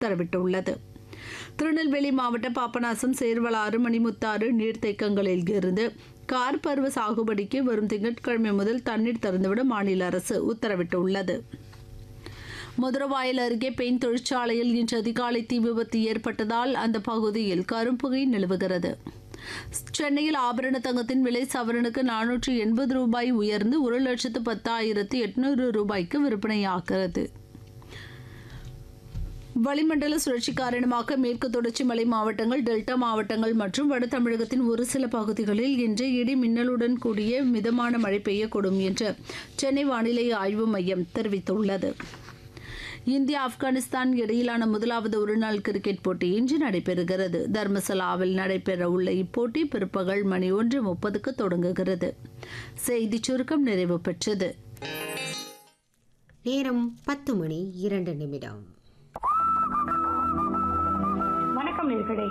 உத்தரவிட்டுள்ளது திருநெல்வேலி மாவட்ட பாபநாசம் சேர்வலாறு மணிமுத்தாறு நீர்த்தேக்கங்களில் இருந்து கார் பருவ சாகுபடிக்கு வரும் திங்கட்கிழமை முதல் தண்ணீர் திறந்துவிட மாநில அரசு உத்தரவிட்டுள்ளது மதுரவாயல் அருகே பெயின் தொழிற்சாலையில் இன்று அதிகாலை தீ விபத்து ஏற்பட்டதால் அந்த பகுதியில் கரும்புகை நிலவுகிறது சென்னையில் ஆபரண தங்கத்தின் விலை சவரனுக்கு நானூற்றி எண்பது ரூபாய் உயர்ந்து ஒரு லட்சத்து பத்தாயிரத்து எட்நூறு ரூபாய்க்கு விற்பனையாகிறது வளிமண்டல சுழற்சி காரணமாக மேற்கு தொடர்ச்சி மலை மாவட்டங்கள் டெல்டா மாவட்டங்கள் மற்றும் வட தமிழகத்தின் ஒரு சில பகுதிகளில் இன்று இடி மின்னலுடன் கூடிய மிதமான மழை பெய்யக்கூடும் என்று சென்னை வானிலை ஆய்வு மையம் தெரிவித்துள்ளது இந்தியா ஆப்கானிஸ்தான் இடையிலான முதலாவது ஒருநாள் கிரிக்கெட் போட்டி இன்று நடைபெறுகிறது தர்மசலாவில் நடைபெறவுள்ள இப்போட்டி பிற்பகல் மணி ஒன்று முப்பதுக்கு தொடங்குகிறது செய்தி சுருக்கம் நிறைவு பெற்றது நேரம் பத்து மணி இரண்டு நிமிடம் வணக்கம் நேர்களே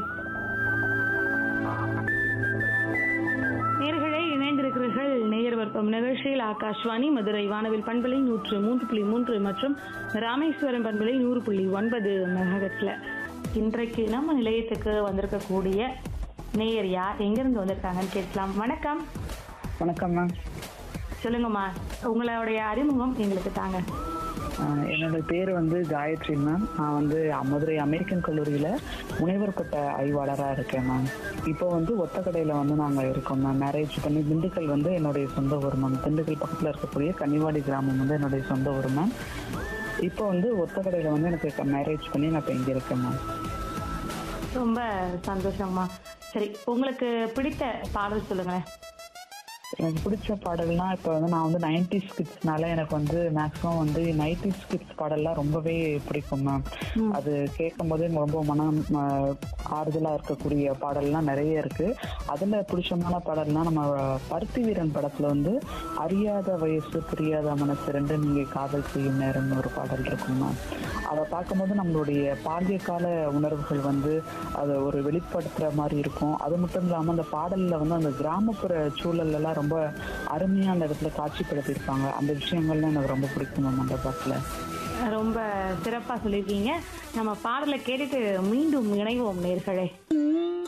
நேர்களே இணைந்திருக்கிறீர்கள் நேயர் வர்ப்பம் நிகழ்ச்சியில் ஆகாஷ்வாணி மதுரை வானவில் பண்பலை நூற்று மூன்று புள்ளி மூன்று மற்றும் ராமேஸ்வரம் பண்பலை நூறு புள்ளி ஒன்பது மெகாஹெட்ஸ்ல இன்றைக்கு நம்ம நிலையத்துக்கு வந்திருக்கக்கூடிய நேயர் யார் எங்கிருந்து வந்திருக்காங்கன்னு கேட்கலாம் வணக்கம் வணக்கம் மேம் சொல்லுங்கம்மா உங்களுடைய அறிமுகம் எங்களுக்கு தாங்க ஆஹ் என்னோட பேர் வந்து காயத்ரி மேம் நான் வந்து மதுரை அமெரிக்கன் கல்லூரியில முனைவர் பட்ட ஆய்வாளராக இருக்கேன் மேம் இப்போ வந்து ஒத்தக்கடையில் வந்து நாங்கள் இருக்கோம் மேம் மேரேஜ் பண்ணி திண்டுக்கல் வந்து என்னுடைய சொந்த ஊர் மேம் திண்டுக்கல் பக்கத்தில் இருக்கக்கூடிய கன்னிவாடி கிராமம் வந்து என்னுடைய சொந்த ஊர் மேம் இப்போ வந்து ஒத்தக்கடையில் வந்து எனக்கு மேரேஜ் பண்ணி நான் இப்போ இங்கே இருக்கேன் மேம் ரொம்ப சந்தோஷம்மா சரி உங்களுக்கு பிடித்த பாடல் சொல்லுங்களேன் எனக்கு பிடிச்ச பாடல்னா இப்போ வந்து நான் வந்து நைன்டி ஸ்கிட்ஸ்னால எனக்கு வந்து மேக்ஸிமம் வந்து நைன்டி ஸ்கிட்ஸ் பாடல்லாம் ரொம்பவே பிடிக்கும் மேம் அது கேட்கும் போதே ரொம்ப மனம் ஆஹ், ஆறுதலா இருக்கக்கூடிய பாடல்லாம் நிறைய இருக்கு அதுல பிடிச்சமான பாடல்னா நம்ம பருத்தி வீரன் படத்துல வந்து அறியாத வயசு புரியாத மனசு ரெண்டு நீங்க காதல் செய்யும் நேரம்னு ஒரு பாடல் இருக்கும் மேம் அதை பார்க்கும்போது நம்மளுடைய பால்ய கால உணர்வுகள் வந்து அதை ஒரு வெளிப்படுத்துற மாதிரி இருக்கும் அது மட்டும் இல்லாம அந்த பாடல்ல வந்து அந்த கிராமப்புற சூழல் எல்லாம் ரொம்ப அருமையா அந்த இடத்துல காட்சிப்படுத்தியிருப்பாங்க அந்த விஷயங்கள்லாம் எனக்கு ரொம்ப பிடிக்கும் மேம் அந்த பாட்டுல ரொம்ப சிறப்பா சொல்லியிருக்கீங்க நம்ம பாடலை கேட்டுட்டு மீண்டும் இணைவோம் நேர்களே